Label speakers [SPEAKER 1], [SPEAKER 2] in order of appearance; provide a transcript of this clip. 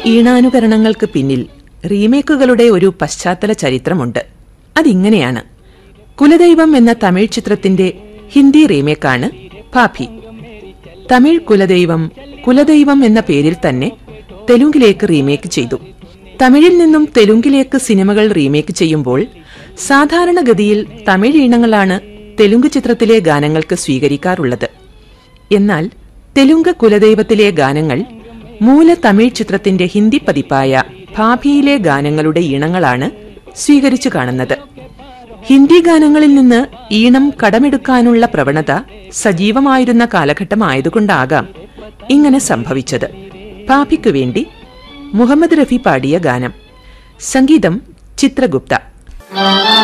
[SPEAKER 1] ഈണാനുകരണങ്ങൾക്ക് പിന്നിൽ റീമേക്കുകളുടെ ഒരു പശ്ചാത്തല ചരിത്രമുണ്ട് അതിങ്ങനെയാണ് കുലദൈവം എന്ന തമിഴ് ചിത്രത്തിന്റെ ഹിന്ദി റീമേക്കാണ് ഭാഭി തമിഴ് കുലദൈവം കുലദൈവം എന്ന പേരിൽ തന്നെ തെലുങ്കിലേക്ക് റീമേക്ക് ചെയ്തു തമിഴിൽ നിന്നും തെലുങ്കിലേക്ക് സിനിമകൾ റീമേക്ക് ചെയ്യുമ്പോൾ സാധാരണഗതിയിൽ തമിഴ് ഈണങ്ങളാണ് തെലുങ്ക് ചിത്രത്തിലെ ഗാനങ്ങൾക്ക് സ്വീകരിക്കാറുള്ളത് എന്നാൽ തെലുങ്ക് കുലദൈവത്തിലെ ഗാനങ്ങൾ മൂല തമിഴ് ചിത്രത്തിന്റെ ഹിന്ദി പതിപ്പായ ഭാഭിയിലെ ഗാനങ്ങളുടെ ഈണങ്ങളാണ് സ്വീകരിച്ചു കാണുന്നത് ഹിന്ദി ഗാനങ്ങളിൽ നിന്ന് ഈണം കടമെടുക്കാനുള്ള പ്രവണത സജീവമായിരുന്ന കാലഘട്ടമായതുകൊണ്ടാകാം ഇങ്ങനെ സംഭവിച്ചത് ഭാഭിക്കു വേണ്ടി മുഹമ്മദ് റഫി പാടിയ ഗാനം സംഗീതം ചിത്രഗുപ്ത